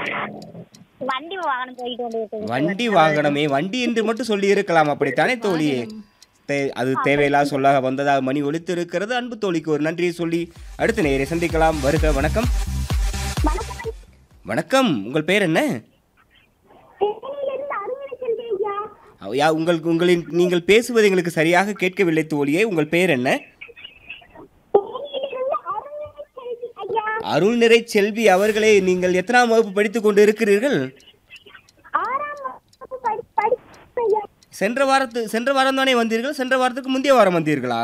வண்டி வாகனம் போயிட்டு வந்து இருக்குது வண்டி வாகனமே வண்டி என்று மட்டும் சொல்லி இருக்கலாம் அப்படித்தானே தோழியே தே- அது தேவையில்லாத சொல்லாக வந்ததாக மணி ஒலித்து இருக்கிறது அன்பு தோழிக்கு ஒரு நன்றியை சொல்லி அடுத்த நேரை சந்திக்கலாம் வருக வணக்கம் வணக்கம் வணக்கம் உங்கள் பேர் என்ன தேனியிலிருந்து அருமையை செல்வி ஐயா யா உங்களுக்கு உங்களின் நீங்கள் பேசுவது எங்களுக்கு சரியாக கேட்கவில்லை தோழியே உங்கள் பேர் என்ன தேனியிலிருந்து அருமையை செல்வி ஐயா அருள் நிறை செல்வி அவர்களே நீங்கள் எத்தனாம் வகுப்பு படித்துக் கொண்டு இருக்கிறீர்கள் ஆறாம் வகுப்பு படி படிப்பு ஐயா சென்ற வாரத்து சென்ற வாரம் தானே வந்தீர்கள் சென்ற வாரத்துக்கு முந்தைய வாரம் வந்தீர்களா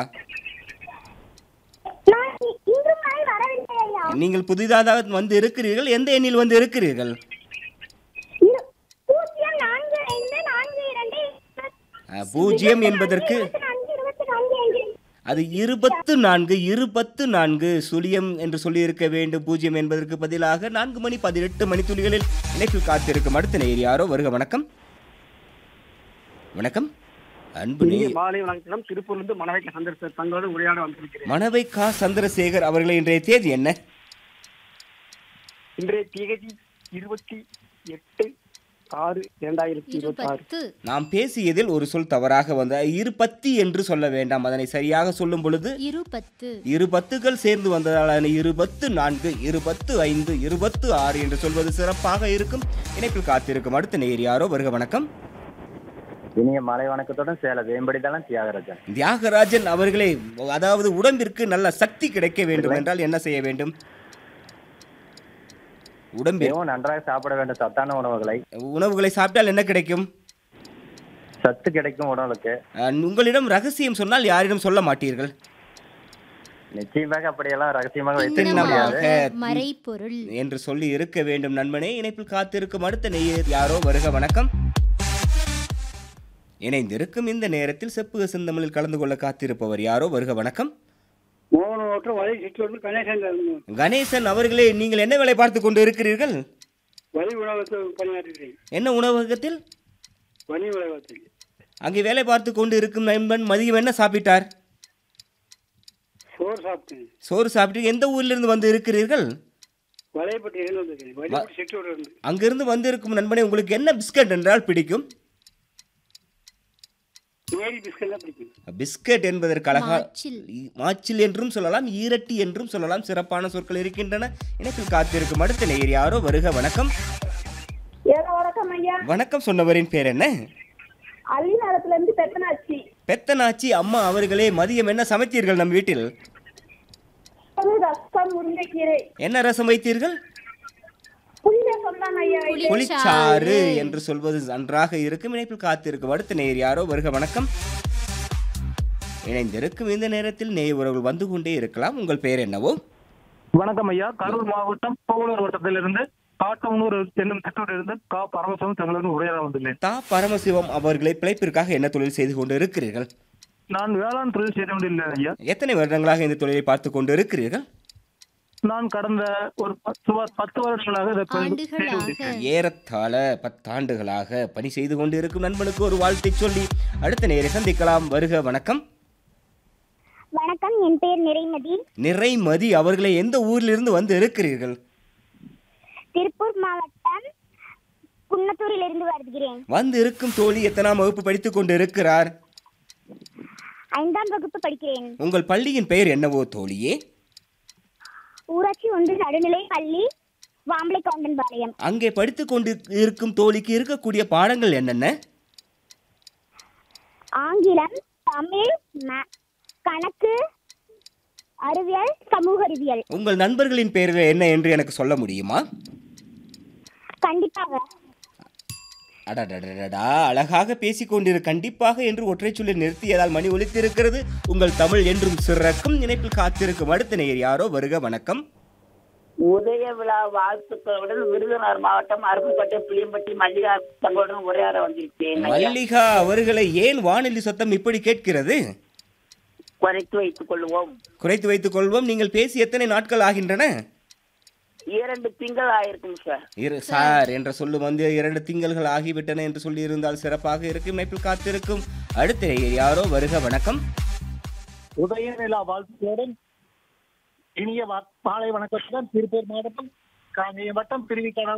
நான் இ- இன்று நாள் வரவில்லை ஐயா நீங்கள் புதிதாக வந்து இருக்கிறீர்கள் எந்த எண்ணில் வந்து இருக்கிறீர்கள் இரு- பூஜ்ஜியம் நான்கு ஐந்து நான்கு இரண்டு அஹ், பூஜ்ஜியம் என்பதற்கு இருபத்தி நான்கு இருபத்தி நான்கு ஐந்து அது இருபத்து நான்கு இருபத்து நான்கு சுழியம் என்று சொல்லியிருக்க வேண்டும் பூஜ்ஜியம் என்பதற்கு பதிலாக நான்கு மணி பதினெட்டு மணித்துளிகளில் இணைப்பில் காத்திருக்கும் அடுத்த நேர் யாரோ வருக வணக்கம் வணக்கம் அன்பு இனிய நேயர். மாலை வணக்கம் திருப்பூர்லேருந்து மணவைக்க சந்தர்சர் தங்களோடு உரையாட வந்திருக்கிறேன் மணவை கா சந்திரசேகர் அவர்களை இன்றைய தேதி என்ன இன்றைய தேதி இருபத்தி எட்டு ஆறு இரண்டாயிரத்தி இருபத்தி ஆறு இருபத்து நாம் பேசியதில் ஒரு சொல் தவறாக வந்த இருபத்தி என்று சொல்ல வேண்டாம் அதனை சரியாக சொல்லும் பொழுது இருபத்து இரு பத்துகள் சேர்ந்து வந்ததால் அதனை இருபத்து நான்கு இருபத்து ஐந்து இருபத்து ஆறு என்று சொல்வது சிறப்பாக இருக்கும் இணைப்பில் காத்திருக்கும் அடுத்த நேர் யாரோ வருக வணக்கம் இனிய மாலை வணக்கத்துடன் சேல வேம்படிதளம் தியாகராஜன் தியாகராஜன் அவர்களே அதாவது உடம்பிற்கு நல்ல சக்தி கிடைக்க வேண்டும் என்றால் என்ன செய்ய வேண்டும் உடம்பில் மிகவும் நன்றாக சாப்பிட வேண்டும் சத்தான உணவுகளை உணவுகளை சாப்பிட்டால் என்ன கிடைக்கும் சத்து கிடைக்கும் உடலுக்கு அஹ், உங்களிடம் ரகசியம் சொன்னால் யாரிடம் சொல்ல மாட்டீர்கள் நிச்சயமாக அப்படியெல்லாம் ரகசியமாக வைத்திருக்க திண்ணமாக. முடியாது மறைப்பொருள் என்று சொல்லி இருக்க வேண்டும் நண்பனே இணைப்பில் காத்திருக்கும் அடுத்த நேயர் யாரோ வருக வணக்கம் இணைந்திருக்கும் இந்த நேரத்தில் செப்புக செந்தமிழில் கலந்து கொள்ள காத்திருப்பவர் யாரோ வருக வணக்கம் மூணு ஓட்டம் வழி சிற்றூர் கணேசன் கணேசன் அவர்களே நீங்கள் என்ன வேலை பார்த்து கொண்டு இருக்கிறீர்கள் வழி உணவகத்தில் பணியாற்றுகிறேன் என்ன உணவகத்தில் வணி உணவகத்தில் அங்கே வேலை பார்த்து கொண்டு இருக்கும் நண்பன் மதியம் என்ன சாப்பிட்டார் சோறு சாப்பிட்டேன் சோறு சாப்பிட்டு எந்த ஊரிலிருந்து வந்து இருக்கிறீர்கள் வலைப்பட்டி இருந்து வந்திருக்கேன் வழிபட்டி சிற்றூர் இருந்து அங்கிருந்து வந்து இருக்கும் நண்பனே உங்களுக்கு என்ன பிஸ்கட் என்றால் பிடிக்கும் மேரி பிஸ்கட் தான் பிடிக்கும் பிஸ்கட் என்பதற்கு அழகா மாச்சில். மாச்சில் என்றும் சொல்லலாம் ஈரட்டி என்றும் சொல்லலாம் சிறப்பான சொற்கள் இருக்கின்றன இணைப்பில் காத்திருக்கும் அடுத்த நேயர் யாரோ வருக வணக்கம் ஏதோ வணக்கம் ஐயா வணக்கம் சொன்னவரின் பேர் என்ன அள்ளிநகரத்துல இருந்து பெத்தனாச்சி பெத்தனாச்சி அம்மா அவர்களே மதியம் என்ன சமைத்தீர்கள் நம் வீட்டில் ரசம் முருங்கைக்கீரை என்ன ரசம் வைத்தீர்கள் புளிய சொன்னாங்க ஐயா புளிச்சாறு என்று சொல்வது நன்றாக இருக்கும் இணைப்பில் காத்திருக்கும் அடுத்த நேயர் யாரோ வருக வணக்கம் இணைந்திருக்கும் இந்த நேரத்தில் நேய உறவுகள் வந்து கொண்டே இருக்கலாம் உங்கள் பெயர் என்னவோ வணக்கம் ஐயா கரூர் மாவட்டம் புகழூர் வட்டத்திலிருந்து காட்டமனூர் என்னும் சிற்றூரிலிருந்து கா பரமசிவம் தங்களுடன் உரையாட வந்துள்ளேன் தா பரமசிவம் அவர்களை பிழைப்பிற்காக என்ன தொழில் செய்து கொண்டு இருக்கிறீர்கள் நான் வேளாண் தொழில் செய்து கொண்டிருந்தேன் ஐயா எத்தனை வருடங்களாக இந்த தொழிலை பார்த்து கொண்டு இருக்கிறீர்கள் நான் கடந்த ஒரு பத்து சுமார் பத்து வருடங்களாக இதை பணி- செய்து ஆண்டுகளாக கொண்டிருக்கிறேன். ஏறத்தாழ பத்தாண்டுகளாக பணி செய்து கொண்டு இருக்கும் நண்பனுக்கு ஒரு வாழ்த்தை சொல்லி அடுத்த நேரை சந்திக்கலாம் வருக வணக்கம் வணக்கம் என் பேர் நிறைமதி நிறைமதி அவர்களை எந்த ஊரிலிருந்து வந்து இருக்கிறீர்கள் திருப்பூர் மாவட்டம் குன்னத்தூரில் இருந்து வருகிறேன் வந்து இருக்கும் தோழி எத்தனாம் வகுப்பு படித்துக் கொண்டு இருக்கிறார் ஐந்தாம் வகுப்பு படிக்கிறேன் உங்கள் பள்ளியின் பெயர் என்னவோ தோழியே ஊராட்சி ஒன்று நடுநிலை பள்ளி வாம்பளை கவுண்டன்பாளையம் அங்கே படித்துக் கொண்டு இருக்கும் தோழிக்கு இருக்கக்கூடிய பாடங்கள் என்னென்ன ஆங்கிலம் தமிழ் ம- கணக்கு அறிவியல் சமூக அறிவியல் உங்கள் நண்பர்களின் பெயர்கள் என்ன என்று எனக்கு சொல்ல முடியுமா கண்டிப்பாக அடடடடடா அழகாக பேசிக் கொண்டிரு கண்டிப்பாக என்று ஒற்றை சொல்லி நிறுத்தியதால் மணி ஒலித்திருக்கிறது உங்கள் தமிழ் என்றும் சிறக்கும் இணைப்பில் காத்திருக்கும் அடுத்த நேயர் யாரோ வருக வணக்கம் உதய விழா வாழ்த்துக்களுடன் விருதுநகர் மாவட்டம் அருப்புக்கோட்டை புளியம்பட்டி மல்லிகா தங்களுடன் உரையாட வந்திருக்கேன் ஐயா. மல்லிகா அவர்களை ஏன் வானொலி சத்தம் இப்படி கேட்கிறது குறைத்து வைத்துக் கொள்வோம் குறைத்து வைத்துக் கொள்வோம் நீங்கள் பேசி எத்தனை நாட்கள் ஆகின்றன இரண்டு திங்கள் ஆயிருக்கும் சார் இரு சார் என்ற சொல்லு வந்து இரண்டு திங்கள்கள் ஆகிவிட்டன என்று சொல்லி இருந்தால் சிறப்பாக இருக்கும் இணைப்பில் காத்திருக்கும் அடுத்த நேயர் யாரோ வருக வணக்கம் உதய நிலா வாழ்த்துக்களுடன் இனிய வா- மாலை வணக்கத்துடன் திருப்பூர் மாவட்டம் காங்கேயம் வட்டம் திருவிக்கடா